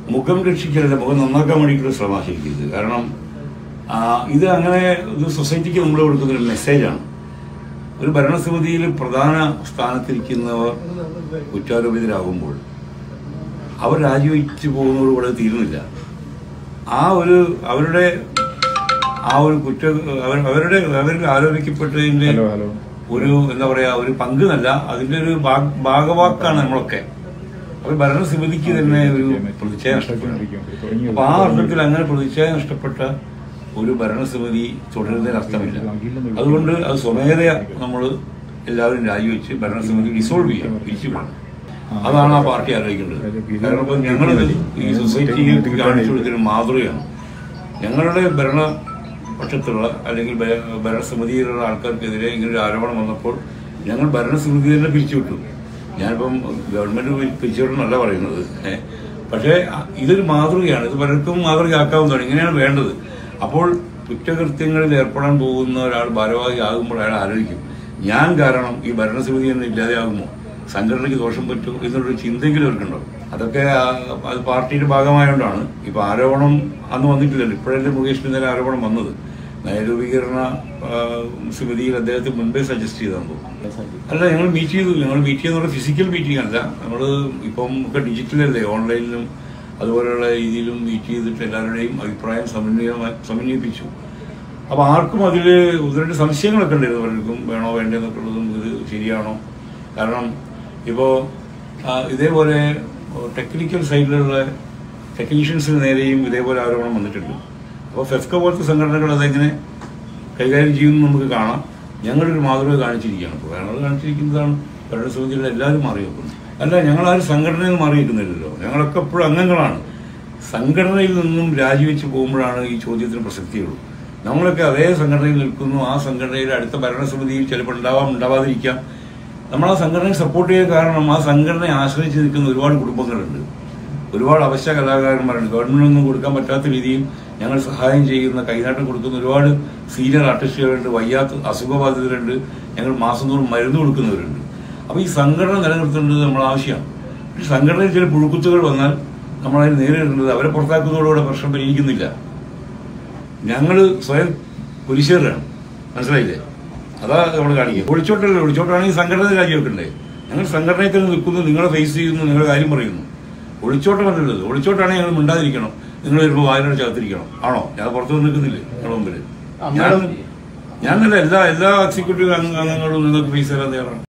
മുഖം രക്ഷിക്കലല്ല മുഖം നന്നാക്കാൻ വേണ്ടിയിട്ടുള്ള ശ്രമം ശരിക്കും ഇത് കാരണം ആ, ഇത് അങ്ങനെ ഇത് സൊസൈറ്റിക്ക് നമ്മൾ കൊടുക്കുന്ന ഒരു മെസ്സേജാണ് ഒരു ഭരണസമിതിയിൽ പ്രധാന സ്ഥാനത്തിരിക്കുന്നവർ കുറ്റാരോപിതരാകുമ്പോൾ അവർ രാജിവെച്ച് പോകുന്നതോടുകൂടെ തീരുന്നില്ല ആ ഒരു അവരുടെ ആ ഒരു കുറ്റ അവർ- അവരുടെ അവരിൽ ആരോപിക്കപ്പെട്ടതിന്റെ ഹലോ ഹലോ ഒരു എന്താ പറയാ ഒരു പങ്ക് എന്നല്ല അതിന്റെ ഒരു ഭാഗ- ഭാഗവാക്കാണ് നമ്മളൊക്കെ അപ്പൊ ഭരണസമിതിക്ക് തന്നെ ഒരു പ്രതിച്ഛായ നഷ്ടപ്പെടും അപ്പൊ ആ അർത്ഥത്തിൽ അങ്ങനെ പ്രതിച്ഛായ നഷ്ടപ്പെട്ട ഒരു ഭരണസമിതി തുടരുന്നതിന് അർത്ഥമില്ല അതുകൊണ്ട് അത് സ്വമേധയാ നമ്മൾ എല്ലാവരും രാജിവെച്ച് ഭരണസമിതി ഡിസോൾവ് ചെയ്യാം പിരിച്ചു പോകണം അതാണ് ആ പാർട്ടി ആലോചിക്കേണ്ടത് കാരണം ഇപ്പൊ ഞങ്ങൾ ഈ സൊസൈറ്റിക്ക് കാണിച്ചു കൊടുത്തൊരു മാതൃകയാണ് ഞങ്ങളുടെ ഭരണ പക്ഷത്തുള്ള അല്ലെങ്കിൽ ഭ- ഭരണസമിതിയിലുള്ള ആൾക്കാർക്കെതിരെ ഇങ്ങനൊരു ആരോപണം വന്നപ്പോൾ ഞങ്ങൾ ഭരണസമിതി തന്നെ പിരിച്ചുവിട്ടു ഞാനിപ്പം ഗവൺമെന്റ് പിരിച്ചുവിട്ടെന്നല്ല പറയുന്നത് ഏ. പക്ഷേ അ- ഇതൊരു മാതൃകയാണ് ഇത് പലർക്കും മാതൃകയാക്കാവുന്നതാണ് ഇങ്ങനെയാണ് വേണ്ടത് അപ്പോൾ കുറ്റകൃത്യങ്ങളിൽ ഏർപ്പെടാൻ പോകുന്ന ഒരാൾ ഭാരവാഹി ആകുമ്പോൾ അയാൾ ആലോചിക്കും ഞാൻ കാരണം ഈ ഭരണസമിതി തന്നെ ഇല്ലാതെയാകുമോ സംഘടനയ്ക്ക് ദോഷം പറ്റും എന്നുള്ളൊരു ചിന്തെങ്കിലും അവർക്കുണ്ടാവും അതൊക്കെ ആ, അത് പാർട്ടിയുടെ ഭാഗമായോണ്ടാണ് ഇപ്പൊ ആരോപണം അന്ന് വന്നിട്ടില്ലല്ലോ ഇപ്പോഴല്ലേ മുകേഷിന് നേരെ ആരോപണം വന്നത് നയരൂപീകരണ ആ, സമിതിയിൽ അദ്ദേഹത്തെ മുൻപേ സജസ്റ്റ് ചെയ്തെന്ന് തോന്നുന്നു അല്ല ഞങ്ങൾ മീറ്റ് ചെയ്തു ഞങ്ങൾ മീറ്റ് ചെയ്യുന്ന ഫിസിക്കൽ മീറ്റിംഗ് അല്ല നമ്മൾ ഇപ്പം ഒക്കെ ഡിജിറ്റലല്ലേ ഓൺലൈനിലും അതുപോലെയുള്ള രീതിയിലും മീറ്റ് ചെയ്തിട്ട് എല്ലാവരുടെയും അഭിപ്രായം സമന്വയ സമന്വയിപ്പിച്ചു അപ്പൊ ആർക്കും അതിൽ ഒന്ന് രണ്ട് സംശയങ്ങളൊക്കെ ഉണ്ടായിരുന്നു പലർക്കും വേണോ വേണ്ടെന്നൊക്കെ ഉള്ളതും ഇത് ശരിയാണോ കാരണം ഇപ്പോ ആ, ഇതേപോലെ ടെക്നിക്കൽ സൈഡിലുള്ള ടെക്നീഷ്യൻസിന് നേരെയും ഇതേപോലെ ആരോപണം വന്നിട്ടുണ്ട് അപ്പോൾ ഫെഫ്ക പോലത്തെ സംഘടനകൾ അതെങ്ങനെ കൈകാര്യം ചെയ്യുമെന്ന് നമുക്ക് കാണാം ഞങ്ങളൊരു മാതൃക കാണിച്ചിരിക്കുകയാണ് ഇപ്പോൾ ഞങ്ങൾ കാണിച്ചിരിക്കുന്നതാണ് ഭരണസമിതിയുടെ എല്ലാവരും മാറി വെക്കുന്നത് അല്ല ഞങ്ങളാരും സംഘടനയിൽ നിന്ന് മാറി വെക്കുന്നില്ലല്ലോ ഞങ്ങളൊക്കെ എപ്പോഴും അംഗങ്ങളാണ് സംഘടനയിൽ നിന്നും രാജിവെച്ച് പോകുമ്പോഴാണ് ഈ ചോദ്യത്തിന് പ്രസക്തിയുള്ളൂ നമ്മളൊക്കെ അതേ സംഘടനയിൽ നിൽക്കുന്നു ആ സംഘടനയുടെ അടുത്ത ഭരണസമിതിയിൽ ചിലപ്പോൾ ഉണ്ടാവാം ഉണ്ടാവാതിരിക്കാം നമ്മൾ ആ സംഘടനയെ സപ്പോർട്ട് ചെയ്യാൻ കാരണം ആ സംഘടനയെ ആശ്രയിച്ച് നിൽക്കുന്ന ഒരുപാട് കുടുംബങ്ങളുണ്ട് ഒരുപാട് അവശ്യ കലാകാരന്മാരുണ്ട് ഗവൺമെന്റിനൊന്നും കൊടുക്കാൻ പറ്റാത്ത രീതിയിൽ ഞങ്ങൾ സഹായം ചെയ്യുന്ന കൈനാട്ടം കൊടുക്കുന്ന ഒരുപാട് സീനിയർ ആർട്ടിസ്റ്റുകളുണ്ട് വയ്യാത്ത അസുഖബാധിതരുണ്ട് ഞങ്ങൾ മാസം തോറും മരുന്ന് കൊടുക്കുന്നവരുണ്ട് അപ്പോൾ ഈ സംഘടന നിലനിർത്തേണ്ടത് നമ്മൾ ആവശ്യമാണ് പക്ഷെ സംഘടനയിൽ ചില പുഴുക്കുത്തുകൾ വന്നാൽ നമ്മളതിന് നേരിടേണ്ടത് അവരെ പുറത്താക്കുന്നതോടുകൂടെ പ്രശ്നം പരിഹരിക്കുന്നില്ല ഞങ്ങൾ സ്വയം കുരിശേറാണ് മനസ്സിലായില്ലേ അതാ നമ്മൾ കാണിക്കുക ഒളിച്ചോട്ടല്ലേ ഒളിച്ചോട്ടാണെങ്കിൽ സംഘടന രാജിവെക്കണ്ടേ ഞങ്ങൾ സംഘടനയിൽ തന്നെ നിൽക്കുന്നു നിങ്ങളെ ഫേസ് ചെയ്യുന്നു നിങ്ങളുടെ കാര്യം പറയുന്നു ഒളിച്ചോട്ടമല്ലത് ഒളിച്ചോട്ടാണെങ്കിൽ ഞങ്ങൾ മിണ്ടാതിരിക്കണം നിങ്ങൾ വരുമ്പോൾ വായനയുടെ ചകത്തിരിക്കണം ആണോ ഞാൻ പുറത്തു നിൽക്കുന്നില്ലേ നിങ്ങളുടെ മുമ്പിൽ ഞാൻ ഞാനല്ല എല്ലാ എല്ലാ എക്സിക്യൂട്ടീവ് അംഗങ്ങളും നിങ്ങൾക്ക് ഫേസ് തരാൻ തയ്യാറാണ്